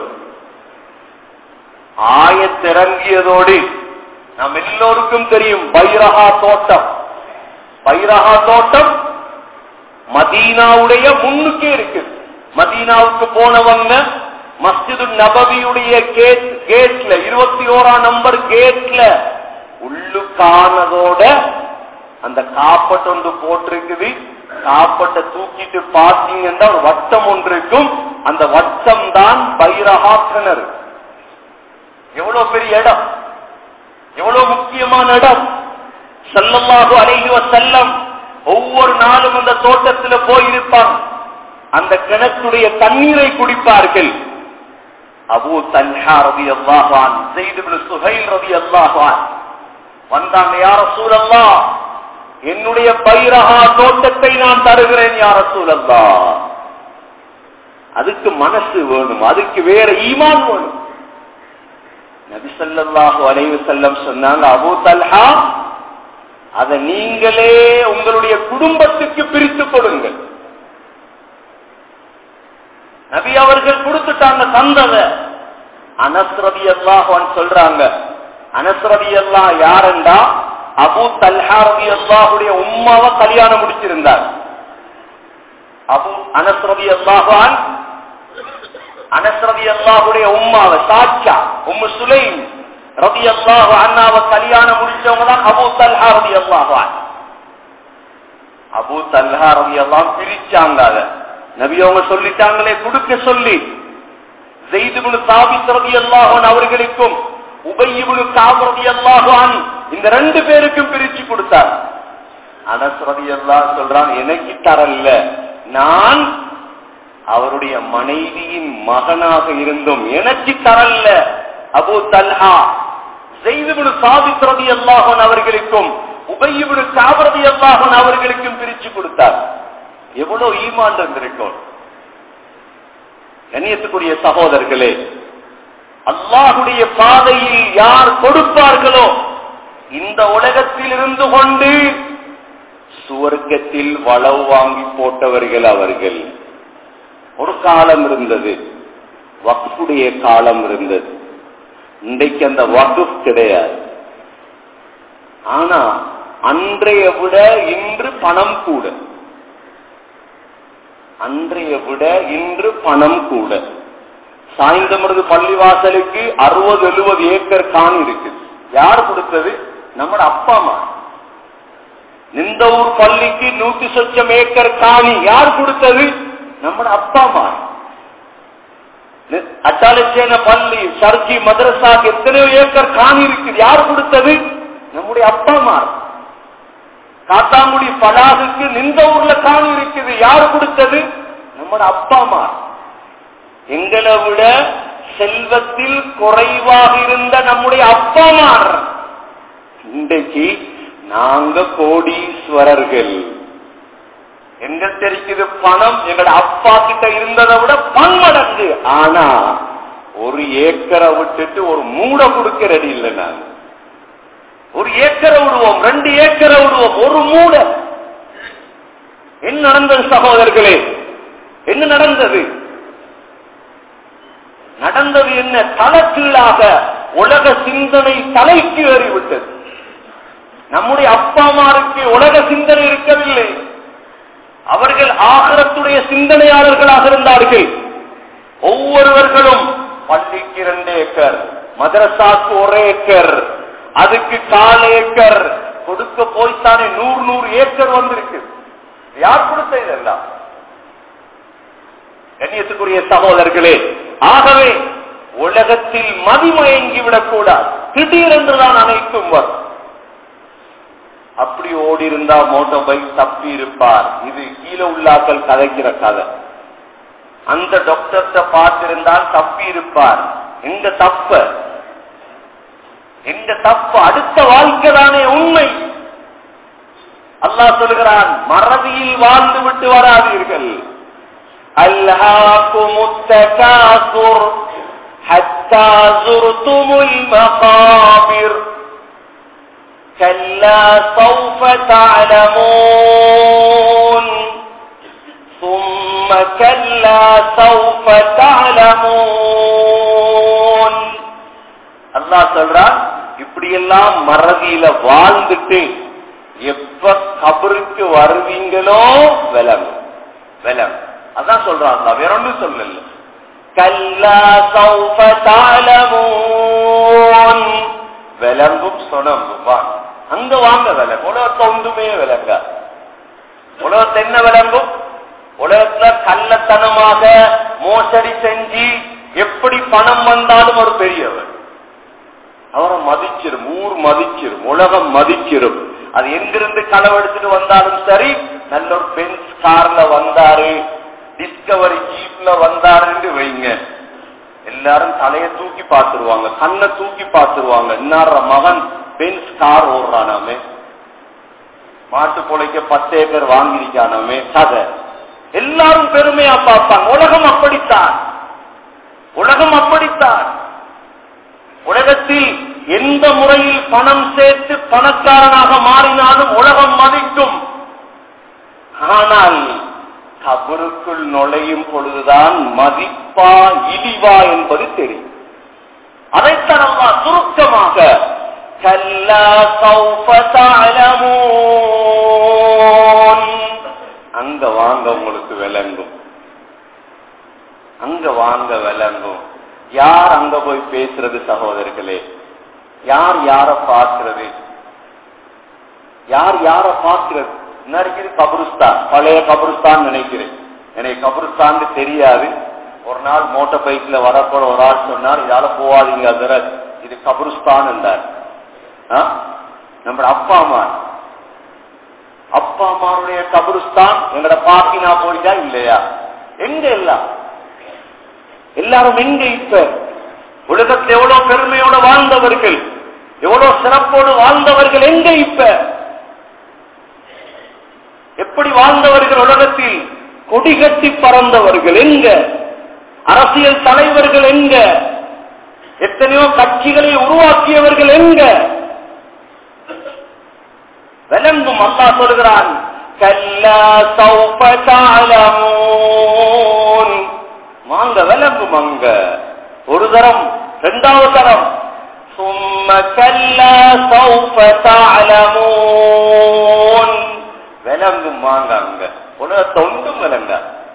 ஆயத்திறங்கியதோடு நாம் எல்லோருக்கும் தெரியும் பைரஹா தோட்டம் பைரஹா தோட்டம் மதீனாவுடைய முன்னுக்கே இருக்கு மதீனாவுக்கு போனவங்க மஸ்ஜிது நபவியுடைய கேட் கேட்ல இருபத்தி ஓராம் நம்பர் கேட்ல உள்ளுக்கானதோட அந்த காப்பட்டு ஒன்று போட்டிருக்குது காப்பட்டை தூக்கிட்டு பார்த்தீங்கன்னா ஒரு வட்டம் ஒன்று இருக்கும் அந்த வட்டம் தான் பைரஹா கிணறு எவ்வளவு பெரிய இடம் எவ்வளவு முக்கியமான இடம் செல்லமாக அலைஹி செல்லம் ஒவ்வொரு நாளும் அந்த தோட்டத்தில் போயிருப்பாங்க அந்த கிணத்துடைய தண்ணீரை குடிப்பார்கள் அபூ தல்ஹா ரவி அல்லாஹான் செய்து சுஹைல் ரவி அல்லாஹான் வந்தாங்க யார சூழல்லா என்னுடைய பைரஹா தோட்டத்தை நான் தருகிறேன் யார சூழல்லா அதுக்கு மனசு வேணும் அதுக்கு வேற ஈமான் வேணும் நபிசல்லாஹு அலைவு செல்லம் சொன்னாங்க அபூ தல்ஹா அதை நீங்களே உங்களுடைய குடும்பத்துக்கு பிரித்து கொடுங்கள் நபி அவர்கள் கொடுத்துட்டாங்க தந்தத அனஸ்ரதி அல்லாஹான் சொல்றாங்க அனஸ்ரதி அல்லா யாருண்டா அபு தல்ஹா ரதி அல்லாஹுடைய உம்மாவை கல்யாணம் முடிச்சிருந்தார் அபு அனஸ்ரதி அல்லாஹான் அனஸ்ரதி அல்லாஹுடைய உம்மாவை சாட்சா உம்மு சுலைம் ரதி அல்லாஹு அண்ணாவை கல்யாணம் முடிச்சவங்க தான் அபு தல்ஹா ரதி அல்லாஹான் அபு தல்ஹா ரதி அல்லாம் பிரிச்சாங்க அதை நபி அவங்க சொல்லிட்டாங்களே கொடுக்க சொல்லி செய்துபுனு சாபித் ரதி அல்லாஹன் அவர்களுக்கும் உபயிபுனு காபரதி அல்லாஹான் இந்த ரெண்டு பேருக்கும் பிரிச்சு கொடுத்தார் அனஸ் ரதி அல்லாஹ் சொல்றான் எனக்கு தரல நான் அவருடைய மனைவியின் மகனாக இருந்தும் எனக்கு தரல்ல அபு தல்ஹா செய்துபுனு சாபித் ரதி அல்லாஹன் அவர்களுக்கும் உபயிபுனு காபரதி அல்லாஹன் அவர்களுக்கும் பிரிச்சு கொடுத்தார் எவ்வளவு ஈமான் இருந்திருக்கும் கண்ணியத்துக்குரிய சகோதரர்களே அல்லாஹுடைய பாதையில் யார் கொடுப்பார்களோ இந்த உலகத்தில் இருந்து கொண்டு சுவர்க்கத்தில் வளவு வாங்கி போட்டவர்கள் அவர்கள் ஒரு காலம் இருந்தது வக்ஃபுடைய காலம் இருந்தது இன்றைக்கு அந்த வகுப் கிடையாது ஆனா அன்றைய விட இன்று பணம் கூட அன்றைய விட இன்று பணம் கூட சாய்ந்தமருது பள்ளிவாசலுக்கு அறுபது எழுபது ஏக்கர் காணி இருக்கு யார் கொடுத்தது நம்ம அப்பா அம்மா நிந்தவூர் பள்ளிக்கு நூத்தி சொச்சம் ஏக்கர் காணி யார் கொடுத்தது நம்ம அப்பா அம்மா அட்டாலச்சேன பள்ளி சர்ஜி மதரசாக்கு எத்தனையோ ஏக்கர் காணி இருக்குது யார் கொடுத்தது நம்முடைய அப்பா அம்மா காத்தாங்குடி பலாகுக்கு நின்ற ஊர்ல காணி இருக்குது யார் கொடுத்தது நம்ம அப்பா அம்மா எங்களை விட செல்வத்தில் குறைவாக இருந்த நம்முடைய அப்பா அம்மார் இன்றைக்கு நாங்க கோடீஸ்வரர்கள் எங்க தெரிக்குது பணம் எங்களோட அப்பா கிட்ட இருந்ததை விட பன்மடங்கு ஆனா ஒரு ஏக்கரை விட்டுட்டு ஒரு மூட கொடுக்க ரெடி இல்லை நாங்க ஒரு ஏக்கரை விடுவோம் ரெண்டு ஏக்கரை விடுவோம் ஒரு மூட என்ன நடந்தது சகோதரர்களே என்ன நடந்தது நடந்தது என்ன தலைக்கீழாக உலக சிந்தனை தலைக்கு ஏறிவிட்டது நம்முடைய அப்பா அம்மாருக்கு உலக சிந்தனை இருக்கவில்லை அவர்கள் உலகத்துடைய சிந்தனையாளர்களாக இருந்தார்கள் ஒவ்வொருவர்களும் பள்ளிக்கு இரண்டு ஏக்கர் மதரசாக்கு ஒரு ஏக்கர் அதுக்கு கால் ஏக்கர் கொடுக்க போய்த்தானே நூறு நூறு ஏக்கர் வந்திருக்கு யார் கொடுத்த இதெல்லாம் கண்ணியத்துக்குரிய சகோதரர்களே ஆகவே உலகத்தில் மதிமயங்கி விடக்கூடாது திடீரென்றுதான் அனைத்தும் வரும் அப்படி ஓடி இருந்தா மோட்டார் பைக் தப்பி இருப்பார் இது கீழே உள்ளாக்கள் கதைக்கிற கதை அந்த டாக்டர்கிட்ட பார்த்திருந்தால் தப்பி இருப்பார் எங்க தப்ப எங்க தப்பு அடுத்த வாழ்க்கை தானே உண்மை அல்லாஹ் சொல்கிறான் மறதியில் வாழ்ந்து விட்டு வராதீர்கள் ألهاكم التكاثر حتى زرتم المقابر كلا سوف تعلمون ثم كلا سوف تعلمون அல்லாஹ் சொல்றான் இப்படியெல்லாம் மறதியில வாழ்ந்துட்டு எப்ப கபருக்கு வருவீங்களோ விலங்கும் விலங்கும் அதான் சொல்றான் அல்லாஹ் வேற ஒன்றும் சொல்லல கல்லா சௌஃப தாலமூன் விலங்கும் சொனம்பும் வாங்க அங்க வாங்க விலங்கு உலகத்தை ஒன்றுமே விலங்க உலகத்தை என்ன விளங்கும் உலகத்துல கள்ளத்தனமாக மோசடி செஞ்சு எப்படி பணம் வந்தாலும் ஒரு பெரியவர் அவரை மதிச்சிரும் ஊர் மதிச்சிரும் உலகம் மதிச்சிரும் அது எங்கிருந்து களவெடுத்துட்டு வந்தாலும் சரி நல்ல ஒரு பென்ஸ் கார்ல வந்தாரு டிஸ்கவரி ஜீப்ல வந்தாருன்னு வைங்க எல்லாரும் தலைய தூக்கி பார்த்துருவாங்க கண்ணை தூக்கி பார்த்துருவாங்க இன்னார மகன் பென்ஸ் கார் ஓடுறானாமே மாட்டு பொழைக்க பத்து ஏக்கர் வாங்கியிருக்கானாமே கதை எல்லாரும் பெருமையா பார்ப்பாங்க உலகம் அப்படித்தான் உலகம் அப்படித்தான் உலகத்தில் எந்த முறையில் பணம் சேர்த்து பணக்காரனாக மாறினாலும் உலகம் மதிக்கும் ஆனால் கபருக்குள் நுழையும் பொழுதுதான் மதிப்பா இழிவா என்பது தெரியும் அதைத்தான் அல்லா சுருக்கமாக கல்லா சௌஃப தஅலமூன். அங்க வாங்க உங்களுக்கு விளங்கும் அங்க வாங்க விளங்கும் யார் அங்க போய் பேசுறது சகோதரர்களே யார் யார பார்க்கிறது யார் யார பார்க்கிறது என்ன இருக்குது கபருஸ்தான் பழைய கபருஸ்தான் நினைக்கிறேன் எனக்கு கபருஸ்தான் தெரியாது ஒரு நாள் மோட்டார் பைக்ல வரப்போற ஒரு ஆள் சொன்னார் இதால போவாதீங்க அதுல இது கபருஸ்தான் என்றார் ஆ? நம்ம அப்பா அம்மா அப்பா அம்மாவுடைய கபருஸ்தான் எங்கட பாக்கினா போயிட்டா இல்லையா எங்க எல்லாம் எல்லாரும் எங்க இப்ப உலகத்தில் எவ்வளவு பெருமையோட வாழ்ந்தவர்கள் எவ்வளவு சிறப்போடு வாழ்ந்தவர்கள் எங்க இப்ப எப்படி வாழ்ந்தவர்கள் உலகத்தில் கொடி கட்டி பறந்தவர்கள் எங்க அரசியல் தலைவர்கள் எங்க எத்தனையோ கட்சிகளை உருவாக்கியவர்கள் எங்க விளங்கும் அல்லாஹ் சொல்கிறான் கல்லா சௌஃப தஅலமூன் வாங்க விளங்கும் அங்க ஒரு தரம் இரண்டாவது தரம் ثم كلا سوف تعلمون விளங்கும் வாங்க அங்க உலக தொண்டும் விளங்க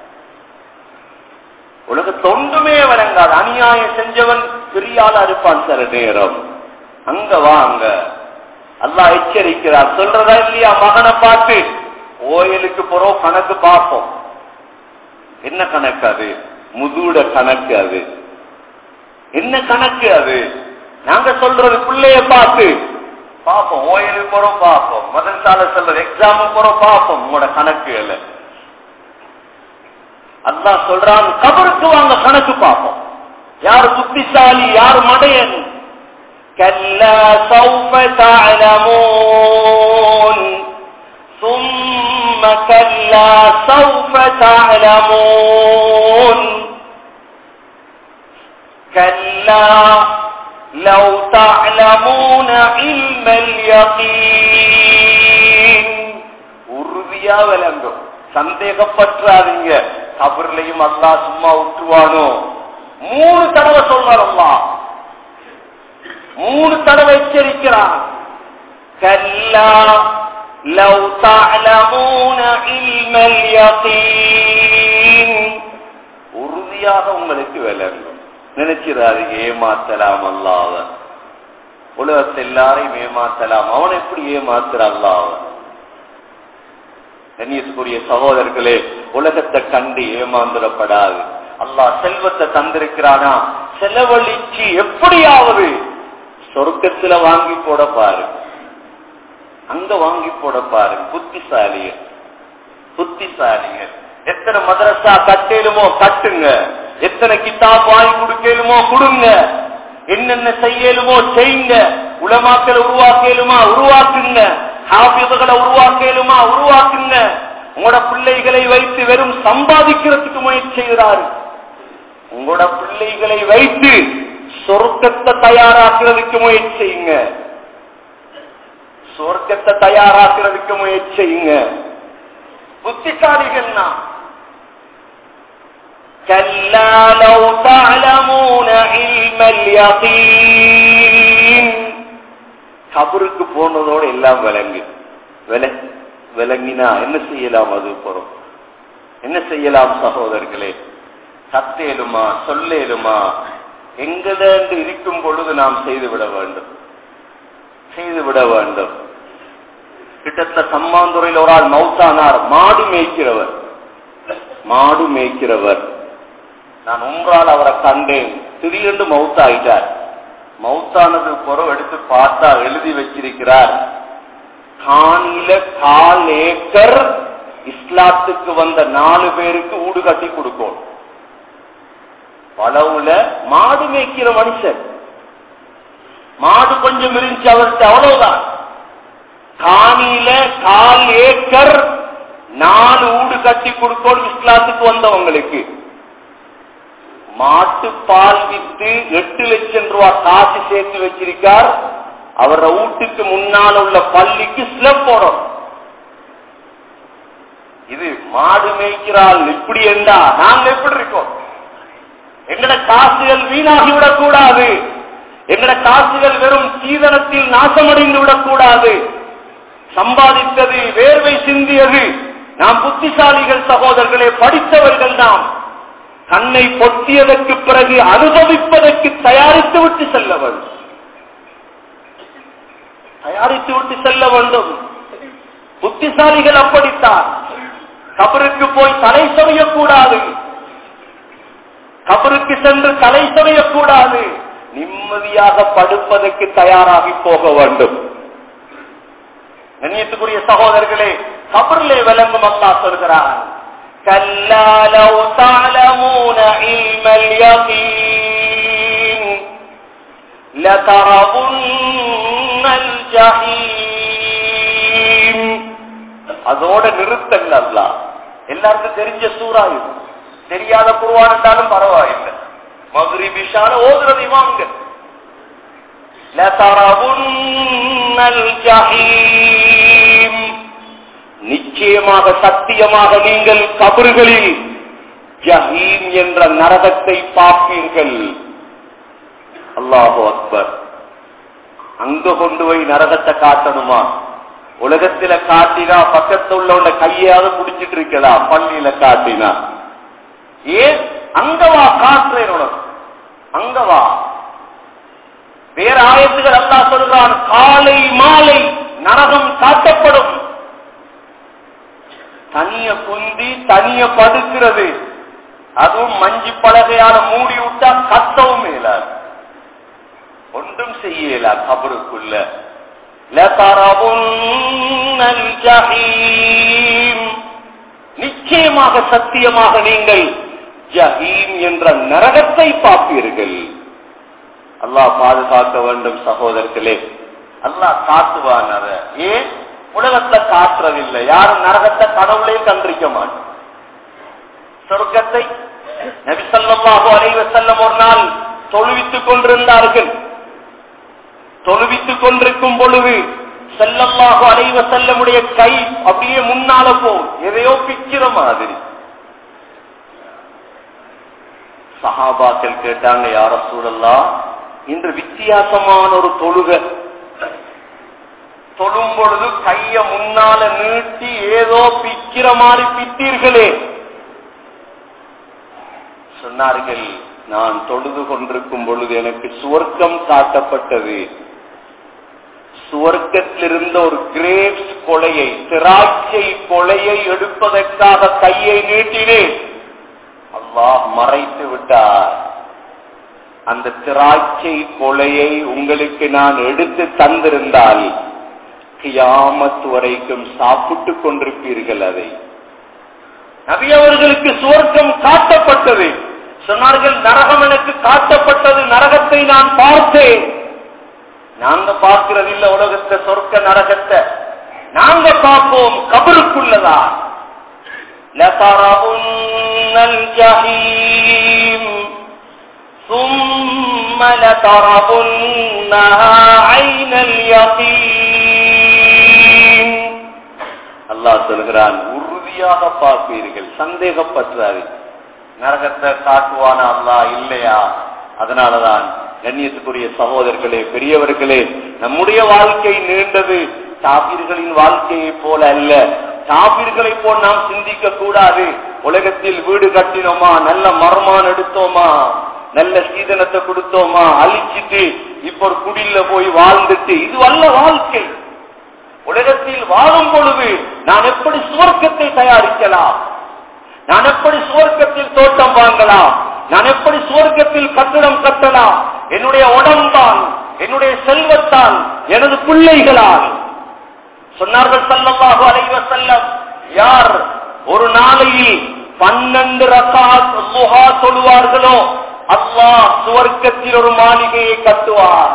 உலக தொண்டுமே விளங்காது அநியாயம் செஞ்சவன் பெரியாளா இருப்பான் சில நேரம் அங்க வாங்க அல்லாஹ் எச்சரிக்கிறார் சொல்றதா இல்லையா மகனை பார்த்து ஓயலுக்கு போறோம் கணக்கு பார்ப்போம் என்ன கணக்கு அது முதுட கணக்கு அது என்ன கணக்கு அது நாங்க சொல்றது பிள்ளைய பார்த்து பார்ப்போம் ஓயலுக்கு போறோம் பார்ப்போம் மதரசால சொல்றது எக்ஸாம் போறோம் பார்ப்போம் உங்களோட கணக்கு இல்ல அல்லாஹ் சொல்றான் கபருக்கு வாங்க கணக்கு பார்ப்போம் யார் புத்திசாலி யார் மடையன் كلا سوف تعلمون ثم كلا سوف تعلمون كلا لو تعلمون علم اليقين உறுதியா விளங்கும் சந்தேகப்பற்றாதீங்க கபர்லையும் அல்லாஹ் சும்மா விட்டுருவானோ மூணு தடவை சொல்றார் அல்லாஹ் மூணு தடவை எச்சரிக்கிறான் கல்லா لو تعلمون علم اليقين உறுதியாக உங்களுக்கு விளங்கும் நினைச்சிடாது ஏமாத்தலாம் அல்லாவ உலகத்தை எல்லாரையும் ஏமாத்தலாம் அவன் எப்படி ஏமாத்துற அல்லாவ கண்ணியத்துக்குரிய சகோதரர்களே உலகத்தை கண்டு ஏமாந்துடப்படாது அல்லாஹ் செல்வத்தை தந்திருக்கிறானா செலவழிச்சு எப்படியாவது சொர்க்கத்துல வாங்கி போட பாரு அங்க வாங்கி போட பாரு புத்திசாலிய புத்திசாலிய எத்தனை மதரசா கட்டேலுமோ கட்டுங்க எத்தனை கிதாப் வாங்கி கொடுக்கலுமோ கொடுங்க என்னென்ன செய்யலுமோ செய்யுங்க உலமாக்களை உருவாக்கலுமா உருவாக்குங்க ஹாபிதுகளை உருவாக்கலுமா உருவாக்குங்க உங்களோட பிள்ளைகளை வைத்து வெறும் சம்பாதிக்கிறதுக்கு முயற்சி செய்கிறாரு உங்களோட பிள்ளைகளை வைத்து சொர்க்கத்தை தயாராக்குறதுக்கு முயற்சி செய்யுங்க சொர்க்கத்தை தயாராக்குறதுக்கு முயற்சி செய்யுங்க புத்திசாலிகள் தான் كلا لو تعلمون علم اليقين கபருக்கு போனதோட எல்லாம் விளங்கு வில விளங்கினா என்ன செய்யலாம் அது போறோம் என்ன செய்யலாம் சகோதரர்களே சத்தேலுமா சொல்லேலுமா எங்கதென்று இருக்கும் பொழுது நாம் செய்துவிட வேண்டும் செய்துவிட வேண்டும் கிட்டத்தட்ட சம்மாந்துறையில் ஒரு ஆள் மௌத்தானார் மாடு மேய்க்கிறவர் மாடு மேய்க்கிறவர் நான் உங்களால் அவரை கண்டேன் திடீரென்று மவுத்தாயிட்டார் மவுத்தானது புறம் எடுத்து பார்த்தா எழுதி வச்சிருக்கிறார் காணில கால் ஏக்கர் இஸ்லாத்துக்கு வந்த நாலு பேருக்கு ஊடு கட்டி கொடுக்கும் பளவுல மாடு மேய்க்கிற மனுஷன் மாடு கொஞ்சம் இருந்துச்சு அவர்கிட்ட அவ்வளவுதான் காணியில கால் ஏக்கர் நாலு ஊடு கட்டி கொடுக்கணும் இஸ்லாத்துக்கு வந்தவங்களுக்கு மாட்டு பால் வித்து எட்டு லட்சம் ரூபாய் காசு சேர்த்து வச்சிருக்கார் அவர வீட்டுக்கு முன்னால் உள்ள பள்ளிக்கு ஸ்லப் போடும் இது மாடு மேய்க்கிறாள் இப்படி என்றா நாங்க எப்படி இருக்கோம் எங்கட காசுகள் வீணாகி விடக்கூடாது எங்கட காசுகள் வெறும் சீதனத்தில் நாசமடைந்து விடக்கூடாது சம்பாதித்தது வேர்வை சிந்தியது நாம் புத்திசாலிகள் சகோதரர்களே படித்தவர்கள் நாம் கண்ணை பொத்தியதற்கு பிறகு அனுபவிப்பதற்கு தயாரித்து விட்டு செல்ல வேண்டும் தயாரித்து விட்டு செல்ல வேண்டும் புத்திசாலிகள் அப்படித்தான் கபருக்கு போய் தலை சொரியக்கூடாது கபருக்கு சென்று தலை சொரியக்கூடாது நிம்மதியாக படுப்பதற்கு தயாராகி போக வேண்டும் கண்ணியத்துக்குரிய சகோதரர்களே கபரிலே விளங்கும் அல்லா சொல்கிறார் كلا لو تعلمون علم اليقين لترون الجحيم அதோட நிறுத்தங்கள் அல்ல எல்லாருக்கும் தெரிஞ்ச சூறா இது தெரியாத குருவான் என்றாலும் பரவாயில்லை மதுரிபிஷால ஓதுறது வாங்க لترون الجحيم நிச்சயமாக சத்தியமாக நீங்கள் கபறுகளில் ஜஹீம் என்ற நரகத்தை பார்ப்பீர்கள் அல்லாஹு அக்பர் அங்க கொண்டு போய் நரகத்தை காட்டணுமா உலகத்தில காட்டினா பக்கத்துல உள்ளவன கையாவது புடிச்சிட்டு இருக்கலாம் பள்ளியில காட்டினா ஏன் அங்கவா காட்டுறேன் உனக்கு அங்கவா வேற ஆயத்துகள் அல்லா சொல்றான் காலை மாலை நரகம் காட்டப்படும் தனிய குந்தி தனிய படுக்கிறது அதுவும் மஞ்சு பலகையால மூடி விட்டா கத்தவும் மேலாது ஒன்றும் செய்யல கபருக்குள்ள நிச்சயமாக சத்தியமாக நீங்கள் ஜஹீம் என்ற நரகத்தை பார்ப்பீர்கள் அல்லாஹ் பாதுகாக்க வேண்டும் சகோதரர்களே அல்லாஹ் காட்டுவான் அத ஏன் உலகத்தை காட்டுறதில்லை யாரும் நரகத்தை கடவுளே கண்டிருக்க மாட்டோம் சொர்க்கத்தை நபிசல்லாஹு அலைவ செல்லம் ஒரு நாள் தொழுவித்துக் கொண்டிருந்தார்கள் தொழுவித்துக் கொண்டிருக்கும் பொழுது செல்லல்லாஹு அலைவ செல்லமுடைய கை அப்படியே முன்னால போ எதையோ பிக்கிற மாதிரி சஹாபாக்கள் கேட்டாங்க யார சூழல்லா இன்று வித்தியாசமான ஒரு தொழுகை தொழும் பொழுது கைய முன்னால நீட்டி ஏதோ பிக்கிற மாதிரி பித்தீர்களே சொன்னார்கள் நான் தொழுது கொண்டிருக்கும் பொழுது எனக்கு சுவர்க்கம் காட்டப்பட்டது சுவர்க்கத்திலிருந்த ஒரு கிரேப்ஸ் கொலையை திராட்சை கொலையை எடுப்பதற்காக கையை நீட்டினேன் அல்லாஹ் மறைத்து விட்டார் அந்த திராட்சை கொலையை உங்களுக்கு நான் எடுத்து தந்திருந்தால் கியாமத் வரைக்கும் சாப்பிட்டுக் கொண்டிருப்பீர்கள் அதை நபி அவர்களுக்கு சுவர்க்கம் காட்டப்பட்டது சொன்னார்கள் நரகம் எனக்கு காட்டப்பட்டது நரகத்தை நான் பார்த்தேன் நாங்க பார்க்கிறது இல்ல உலகத்தை சொர்க்க நரகத்தை நாங்க பார்ப்போம் கபருக்குள்ளதா لترون الجحيم ثم لترونها عين اليقين அல்லாஹ் சொல்கிறான் உறுதியாக பார்ப்பீர்கள் சந்தேகப்பற்றாரு நரகத்தை காட்டுவானா அல்லாஹ் இல்லையா அதனாலதான் கண்ணியத்துக்குரிய சகோதரர்களே பெரியவர்களே நம்முடைய வாழ்க்கை நீண்டது காப்பீர்களின் வாழ்க்கையை போல அல்ல காப்பீர்களை போல் நாம் சிந்திக்க கூடாது உலகத்தில் வீடு கட்டினோமா நல்ல மரமான் எடுத்தோமா நல்ல சீதனத்தை கொடுத்தோமா அழிச்சிட்டு இப்ப ஒரு குடில போய் வாழ்ந்துட்டு இது அல்ல வாழ்க்கை உலகத்தில் வாழும் பொழுது நான் எப்படி சுவர்க்கத்தை தயாரிக்கலாம் நான் எப்படி சுவர்க்கத்தில் தோட்டம் வாங்கலாம் நான் எப்படி சுவர்க்கத்தில் கட்டடம் கட்டலாம் என்னுடைய உடம்பால் என்னுடைய செல்வத்தால் எனது பிள்ளைகளால் சொன்னார்கள் சல்லல்லாஹு அலைஹி வஸல்லம் யார் ஒரு நாளையில் பன்னெண்டு ரக்காத் லுஹா தொழுவார்களோ அல்லாஹ் சுவர்க்கத்தில் ஒரு மாளிகையை கட்டுவார்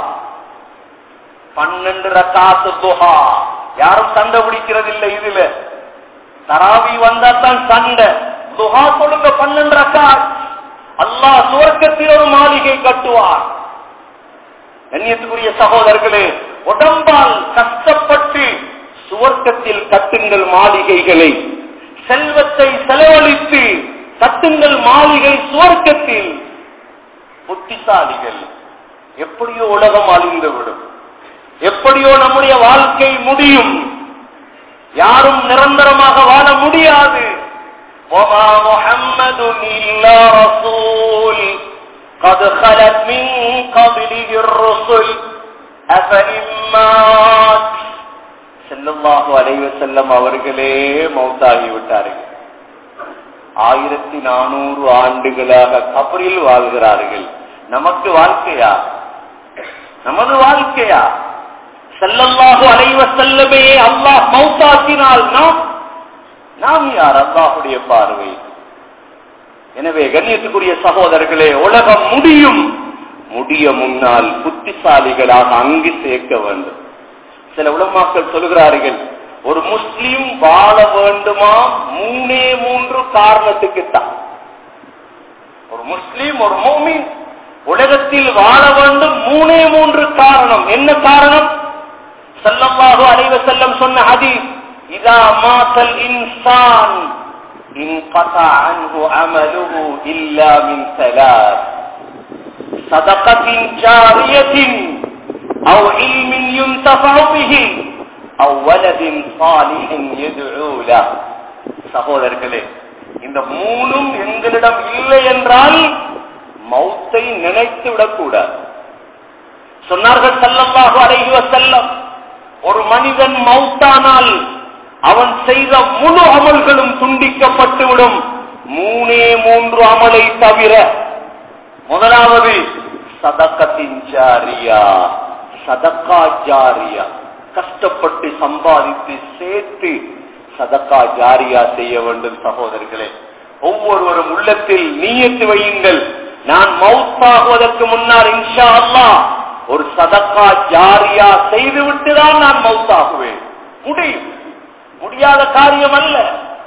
பன்னெண்டு ரக்காத்து துஹா யாரும் சண்டை பிடிக்கிறது இல்லை இதுல தராவி வந்தா தான் சண்டை துஹா சொல்லுங்க பன்னெண்டு ரக்காத் அல்லாஹ் சுவர்க்கத்தில் ஒரு மாளிகை கட்டுவார் கண்ணியத்துக்குரிய சகோதரர்களே உடம்பால் கஷ்டப்பட்டு சுவர்க்கத்தில் கட்டுங்கள் மாளிகைகளை செல்வத்தை செலவழித்து கட்டுங்கள் மாளிகை சுவர்க்கத்தில் புத்திசாலிகள் எப்படியோ உலகம் அழிந்துவிடும் எப்படியோ நம்முடைய வாழ்க்கை முடியும் யாரும் நிரந்தரமாக வாழ முடியாது وما محمد إلا رسول قد خلت من قبله الرسل أفإن مات செல்லல்லாஹு அலைவ செல்லம் அவர்களே மௌத்தாகி விட்டார்கள் ஆயிரத்தி நானூறு ஆண்டுகளாக கபரில் வாழ்கிறார்கள் நமக்கு வாழ்க்கையா நமது வாழ்க்கையா செல்லல்லாஹு அலைவ செல்லமே அல்லாஹ் மௌத்தாக்கினால் நாம் நாம் யார் அல்லாஹுடைய பார்வை எனவே கண்ணியத்துக்குரிய சகோதரர்களே உலகம் முடியும் முடிய முன்னால் புத்திசாலிகளாக அங்கு சேர்க்க வேண்டும் சில உலமாக்கள் சொல்கிறார்கள் ஒரு முஸ்லீம் வாழ வேண்டுமா மூணே மூன்று காரணத்துக்குத்தான் ஒரு முஸ்லீம் ஒரு மோமின் உலகத்தில் வாழ வேண்டும் மூணே மூன்று காரணம் என்ன காரணம் செல்லமாக அலைவ செல்லம் சொன்ன ஹதீஸ் இதா மாத்தல் இன்சான் انقطع عنه عمله إلا من ثلاث صدقة جارية أو علم ينتفع به أو ولد صالح يدعو له சகோதரர்களே இந்த மூணும் எங்களிடம் இல்லை என்றால் மௌத்தை நினைத்து விடக்கூடாது சொன்னார்கள் செல்லமாக அடைகுவ செல்லம் ஒரு மனிதன் மௌத்தானால் அவன் செய்த முழு அமல்களும் துண்டிக்கப்பட்டுவிடும் மூணே மூன்று அமலை தவிர முதலாவது சதக்கத்தின் ஜாரியா சதக்கா ஜாரியா கஷ்டப்பட்டு சம்பாதித்து சேர்த்து சதக்கா ஜாரியா செய்ய வேண்டும் சகோதரர்களே ஒவ்வொருவரும் உள்ளத்தில் நீயத்து வையுங்கள் நான் மவுத்தாகுவதற்கு முன்னால் இன்ஷா அல்லா ஒரு சதக்கா ஜாரியா செய்துவிட்டு தான் நான் மவுத்தாகுவேன் முடியும் முடியாத காரியம் அல்ல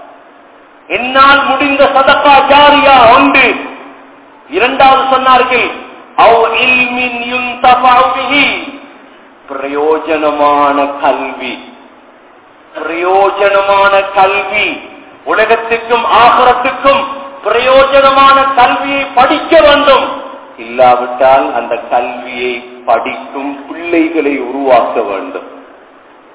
என்னால் முடிந்த சதக்கா ஜாரியா ஒன்று இரண்டாவது சொன்னார்கள் அவ் இல்மின் யுன்தஃபஉ பிஹி பிரயோஜனமான கல்வி பிரயோஜனமான கல்வி உலகத்துக்கும் ஆகரத்துக்கும் பிரயோஜனமான கல்வியை படிக்க வேண்டும் இல்லாவிட்டால் அந்த கல்வியை படிக்கும் பிள்ளைகளை உருவாக்க வேண்டும்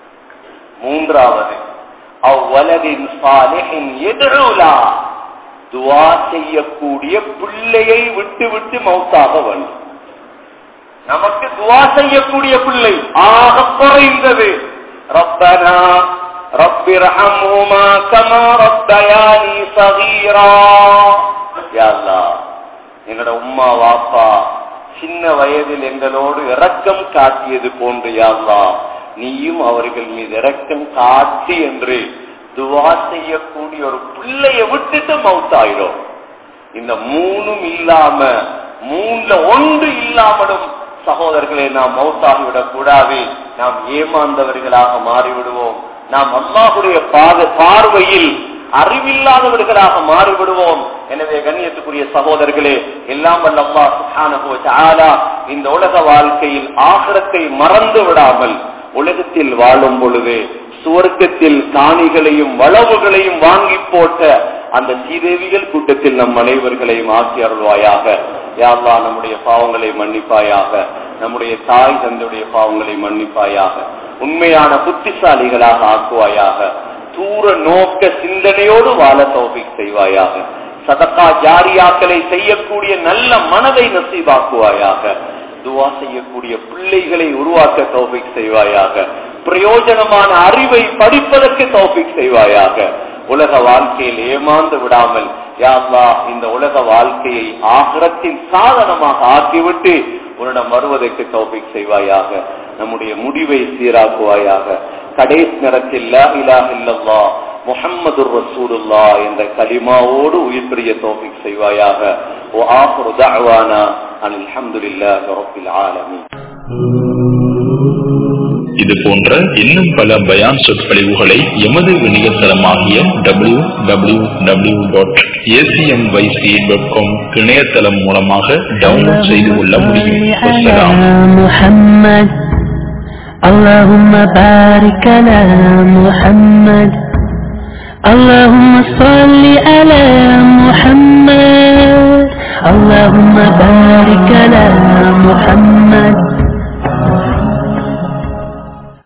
மூன்றாவது அவ்வளவின் சாலிஹின் எதிரூலா துவா செய்யக்கூடிய பிள்ளையை விட்டு விட்டு மௌத்தாக வேண்டும் நமக்கு துவா செய்யக்கூடிய பிள்ளை ஆக குறைந்தது ரப்பனா ரப்பிரஹம்ஹுமா கமா ரப்பயானி சகீரா யா அல்லாஹ் எங்களோட உம்மா வாப்பா சின்ன வயதில் எங்களோடு இரக்கம் காட்டியது போன்று யாழ்லா நீயும் அவர்கள் மீது இரக்கம் காட்டி என்று துவா செய்யக்கூடிய ஒரு பிள்ளைய விட்டுட்டு மவுத்தாயிடும் இந்த மூணும் இல்லாம மூணுல ஒன்று இல்லாமலும் சகோதரர்களை நாம் மௌத்தாகிவிடக் கூடாது நாம் ஏமாந்தவர்களாக மாறிவிடுவோம் நாம் அல்லாஹுடைய பாத பார்வையில் அறிவில்லாதவர்களாக மாறிவிடுவோம் எனவே கண்ணியத்துக்குரிய சகோதரர்களே எல்லாம் வல்ல அல்லாஹ் சுப்ஹானஹு வ தஆலா இந்த உலக வாழ்க்கையில் ஆகிரத்தை மறந்து விடாமல் உலகத்தில் வாழும் பொழுது சுவர்க்கத்தில் காணிகளையும் வளவுகளையும் வாங்கி போட்ட அந்த சீதேவிகள் கூட்டத்தில் நம் அனைவர்களையும் ஆக்கி அருள்வாயாக யாழ்லா நம்முடைய பாவங்களை மன்னிப்பாயாக நம்முடைய தாய் தந்தையுடைய பாவங்களை மன்னிப்பாயாக உண்மையான புத்திசாலிகளாக ஆக்குவாயாக தூர நோக்க சிந்தனையோடு வாழ தௌபிக் செய்வாயாக சதக்கா ஜாரியாக்களை செய்யக்கூடிய நல்ல மனதை நசீவாக்குவாயாக துவா செய்யக்கூடிய பிள்ளைகளை உருவாக்க தௌபிக் செய்வாயாக பிரயோஜனமான அறிவை படிப்பதற்கு தௌபிக் செய்வாயாக உலக வாழ்க்கையில் ஏமாந்து விடாமல் யாழ்லா இந்த உலக வாழ்க்கையை ஆகரத்தின் சாதனமாக ஆக்கிவிட்டு உன்னிடம் வருவதற்கு தௌபிக் செய்வாயாக நம்முடைய முடிவை சீராக்குவாயாக கடைசி நேரத்தில் லா இலாஹ இல்லல்லா முஹம்மது ரசூலுல்லா என்ற கலிமாவோடு உயிர் பிரிய தௌபிக் செய்வாயாக ஓ ஆஃபரு தஅவானா அனில் ஹம்துலில்லாஹி ரப்பில் ஆலமீன் இது போன்ற இன்னும் பல பயான் சொற்பொழிவுகளை எமது இணையதளமாகிய W W W dot ACM YC dot com இணையதளம் மூலமாக டவுன்லோட் செய்து கொள்ள முடியும் அஸ்ஸலாம். محمد اللهم بارك على محمد اللهم صل على محمد اللهم بارك على محمد